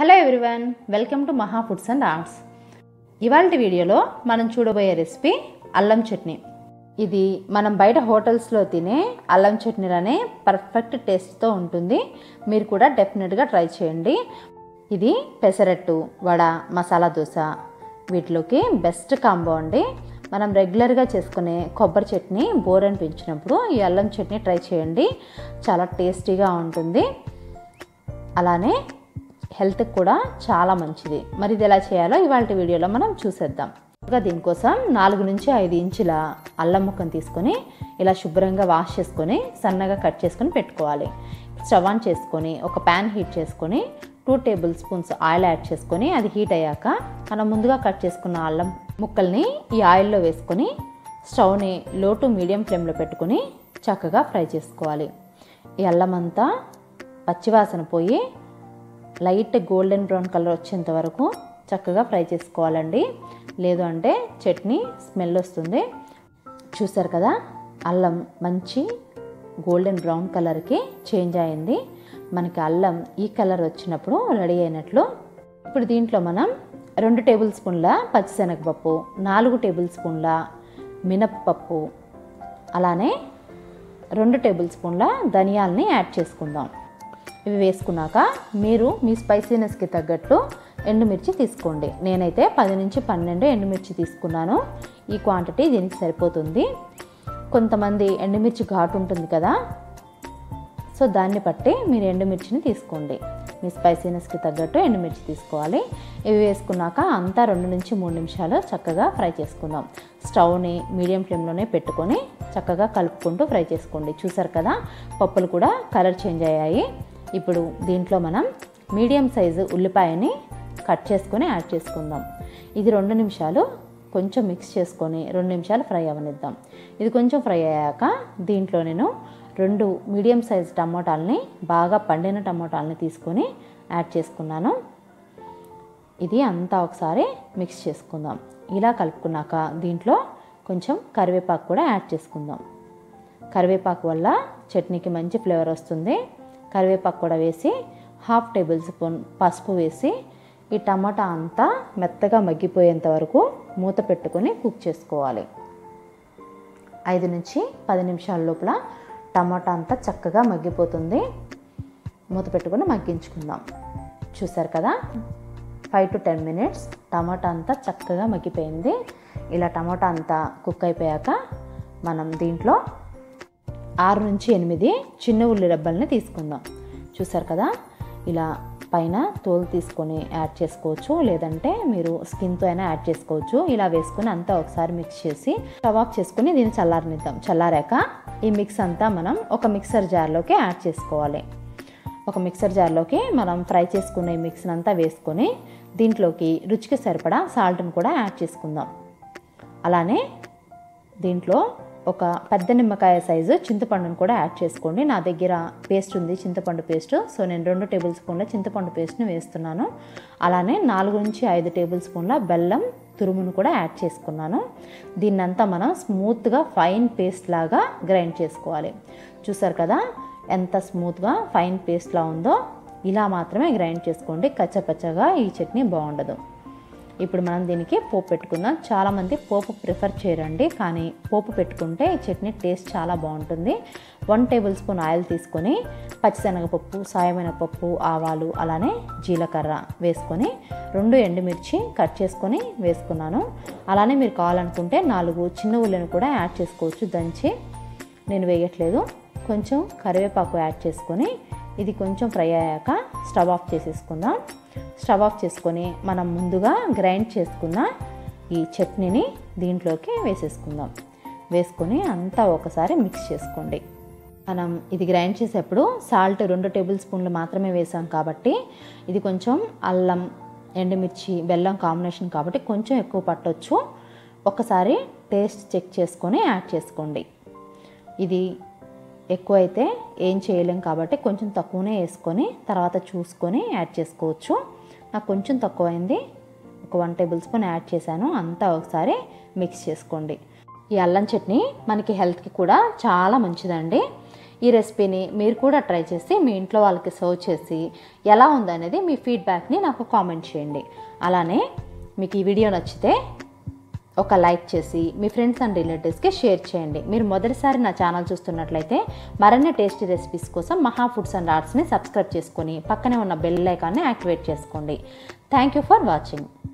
hello everyone welcome to Maha foods and arts ఇవాళ వీడియోలో మనం చూడబోయే రెసిపీ అల్లం చట్నీ ఇది మనం బయట హోటల్స్లో తినే అల్లం చట్నీలనే పర్ఫెక్ట్ టేస్ట్తో ఉంటుంది మీరు కూడా డెఫినెట్గా ట్రై చేయండి ఇది పెసరట్టు వడ మసాలా దోశ వీటిలోకి బెస్ట్ కాంబో అండి మనం రెగ్యులర్గా చేసుకునే కొబ్బరి చట్నీ బోర్ అనిపించినప్పుడు ఈ అల్లం చట్నీ ట్రై చేయండి చాలా టేస్టీగా ఉంటుంది అలానే హెల్త్కి కూడా చాలా మంచిది మరి ఇది ఎలా చేయాలో ఇవాళ వీడియోలో మనం చూసేద్దాం ఇంకా దీనికోసం నాలుగు నుంచి ఐదు ఇంచుల అల్లం ముక్కను తీసుకొని ఇలా శుభ్రంగా వాష్ చేసుకొని సన్నగా కట్ చేసుకొని పెట్టుకోవాలి స్టవ్ ఆన్ చేసుకొని ఒక ప్యాన్ హీట్ చేసుకొని two tablespoons oil add చేసుకొని అది హీట్ అయ్యాక మనం ముందుగా కట్ చేసుకున్న అల్లం ముక్కల్ని ఈ ఆయిల్లో వేసుకొని స్టవ్ని లో టు మీడియం ఫ్లేమ్లో పెట్టుకొని చక్కగా ఫ్రై చేసుకోవాలి ఈ అల్లం అంతా పచ్చివాసన పోయి లైట్ గోల్డెన్ బ్రౌన్ కలర్ వచ్చేంత వరకు చక్కగా ఫ్రై చేసుకోవాలండి లేదు అంటే చట్నీ స్మెల్ వస్తుంది చూసారు కదా అల్లం మంచి గోల్డెన్ బ్రౌన్ కలర్కి చేంజ్ అయింది మనకి అల్లం ఈ కలర్ వచ్చినప్పుడు రెడీ అయినట్లు ఇప్పుడు దీంట్లో మనం రెండు టేబుల్ స్పూన్ల పచ్చిశనగపప్పు నాలుగు టేబుల్ స్పూన్ల మినప్పప్పు అలానే రెండు టేబుల్ స్పూన్ల ధనియాలని యాడ్ చేసుకుందాం ఇవి వేసుకున్నాక మీరు మీ స్పైసీనెస్కి తగ్గట్టు ఎండుమిర్చి తీసుకోండి నేనైతే పది నుంచి పన్నెండు ఎండుమిర్చి తీసుకున్నాను ఈ క్వాంటిటీ దీనికి సరిపోతుంది కొంతమంది ఎండుమిర్చి ఘాటు ఉంటుంది కదా సో దాన్ని బట్టి మీరు ఎండుమిర్చిని తీసుకోండి మీ స్పైసీనెస్కి తగ్గట్టు ఎండుమిర్చి తీసుకోవాలి ఇవి వేసుకున్నాక అంతా రెండు నుంచి మూడు నిమిషాలు చక్కగా ఫ్రై చేసుకుందాం స్టవ్ని మీడియం ఫ్లేమ్లోనే పెట్టుకొని చక్కగా కలుపుకుంటూ ఫ్రై చేసుకోండి చూసారు కదా పప్పులు కూడా కలర్ చేంజ్ అయ్యాయి ఇప్పుడు దీంట్లో మనం మీడియం సైజు ఉల్లిపాయని కట్ చేసుకొని యాడ్ చేసుకుందాం ఇది రెండు నిమిషాలు కొంచెం మిక్స్ చేసుకొని రెండు నిమిషాలు ఫ్రై అవనిద్దాం ఇది కొంచెం ఫ్రై అయ్యాక దీంట్లో నేను రెండు మీడియం సైజ్ టమోటాలని బాగా పండిన టమోటాలని తీసుకొని యాడ్ చేసుకున్నాను ఇది అంతా ఒకసారి మిక్స్ చేసుకుందాం ఇలా కలుపుకున్నాక దీంట్లో కొంచెం కరివేపాకు కూడా యాడ్ చేసుకుందాం కరివేపాకు వల్ల చట్నీకి మంచి ఫ్లేవర్ వస్తుంది కరివేపాకు కూడా వేసి హాఫ్ టేబుల్ స్పూన్ పసుపు వేసి ఈ టమాటా అంతా మెత్తగా మగ్గిపోయేంత వరకు మూత పెట్టుకొని కుక్ చేసుకోవాలి ఐదు నుంచి పది నిమిషాల లోపల టమాటా అంతా చక్కగా మగ్గిపోతుంది మూత పెట్టుకొని మగ్గించుకుందాం చూసారు కదా ఫైవ్ టు టెన్ మినిట్స్ టమాటా అంతా చక్కగా మగ్గిపోయింది ఇలా టమాటా అంతా కుక్ అయిపోయాక మనం దీంట్లో ఆరు నుంచి ఎనిమిది చిన్న ఉల్లి రెబ్బల్ని తీసుకుందాం చూసారు కదా ఇలా పైన తోలు తీసుకొని యాడ్ చేసుకోవచ్చు లేదంటే మీరు స్కిన్తో అయినా యాడ్ చేసుకోవచ్చు ఇలా వేసుకొని అంతా ఒకసారి మిక్స్ చేసి స్టవ్ ఆఫ్ చేసుకొని దీన్ని చల్లారనిద్దాం చల్లారాక ఈ మిక్స్ అంతా మనం ఒక మిక్సర్ జార్లోకి యాడ్ చేసుకోవాలి ఒక మిక్సర్ జార్లోకి మనం ఫ్రై చేసుకున్న ఈ మిక్స్ని అంతా వేసుకొని దీంట్లోకి రుచికి సరిపడా సాల్ట్ని కూడా యాడ్ చేసుకుందాం అలానే దీంట్లో ఒక పెద్ద నిమ్మకాయ సైజు చింతపండును కూడా యాడ్ చేసుకోండి నా దగ్గర పేస్ట్ ఉంది చింతపండు పేస్ట్ సో నేను రెండు టేబుల్ స్పూన్ల చింతపండు పేస్ట్ని వేస్తున్నాను అలానే నాలుగు నుంచి ఐదు టేబుల్ స్పూన్ల బెల్లం తురుమును కూడా యాడ్ చేసుకున్నాను దీన్నంతా మనం స్మూత్గా ఫైన్ పేస్ట్ లాగా గ్రైండ్ చేసుకోవాలి చూసారు కదా ఎంత స్మూత్గా ఫైన్ పేస్ట్లా ఉందో ఇలా మాత్రమే గ్రైండ్ చేసుకోండి కచ్చపచ్చగా ఈ చట్నీ బాగుండదు ఇప్పుడు మనం దీనికి పోపు పెట్టుకుందాం చాలామంది పోపు ప్రిఫర్ చేయరండి కానీ పోపు పెట్టుకుంటే ఈ చట్నీ టేస్ట్ చాలా బాగుంటుంది వన్ టేబుల్ స్పూన్ ఆయిల్ తీసుకొని పచ్చిశనగపప్పు సాయమైన పప్పు ఆవాలు అలానే జీలకర్ర వేసుకొని రెండు ఎండుమిర్చి కట్ చేసుకొని వేసుకున్నాను అలానే మీరు కావాలనుకుంటే నాలుగు చిన్న ఉల్లిని కూడా యాడ్ చేసుకోవచ్చు దంచి నేను వేయట్లేదు కొంచెం కరివేపాకు యాడ్ చేసుకొని ఇది కొంచెం ఫ్రై అయ్యాక స్టవ్ ఆఫ్ చేసేసుకుందాం స్టవ్ ఆఫ్ చేసుకొని మనం ముందుగా గ్రైండ్ చేసుకున్న ఈ చట్నీని దీంట్లోకి వేసేసుకుందాం వేసుకొని అంతా ఒకసారి మిక్స్ చేసుకోండి మనం ఇది గ్రైండ్ చేసేప్పుడు సాల్ట్ రెండు టేబుల్ స్పూన్లు మాత్రమే వేసాం కాబట్టి ఇది కొంచెం అల్లం ఎండుమిర్చి బెల్లం కాంబినేషన్ కాబట్టి కొంచెం ఎక్కువ పట్టొచ్చు ఒకసారి టేస్ట్ చెక్ చేసుకొని యాడ్ చేసుకోండి ఇది ఎక్కువ అయితే ఏం చేయలేం కాబట్టి కొంచెం తక్కువనే వేసుకొని తర్వాత చూసుకొని యాడ్ చేసుకోవచ్చు నాకు కొంచెం తక్కువైంది ఒక వన్ టేబుల్ స్పూన్ యాడ్ చేశాను అంతా ఒకసారి మిక్స్ చేసుకోండి ఈ అల్లం చట్నీ మనకి హెల్త్కి కూడా చాలా మంచిదండి ఈ రెసిపీని మీరు కూడా ట్రై చేసి మీ ఇంట్లో వాళ్ళకి సర్వ్ చేసి ఎలా ఉందనేది మీ ఫీడ్బ్యాక్ని నాకు కామెంట్ చేయండి అలానే మీకు ఈ వీడియో నచ్చితే ఒక లైక్ చేసి మీ ఫ్రెండ్స్ అండ్ రిలేటివ్స్కి షేర్ చేయండి మీరు మొదటిసారి నా ఛానల్ చూస్తున్నట్లయితే మరిన్ని టేస్టీ రెసిపీస్ కోసం మహా ఫుడ్స్ అండ్ ఆర్ట్స్ని సబ్స్క్రైబ్ చేసుకొని పక్కనే ఉన్న బెల్ ఐకాన్ని యాక్టివేట్ చేసుకోండి థ్యాంక్ యూ ఫర్ వాచింగ్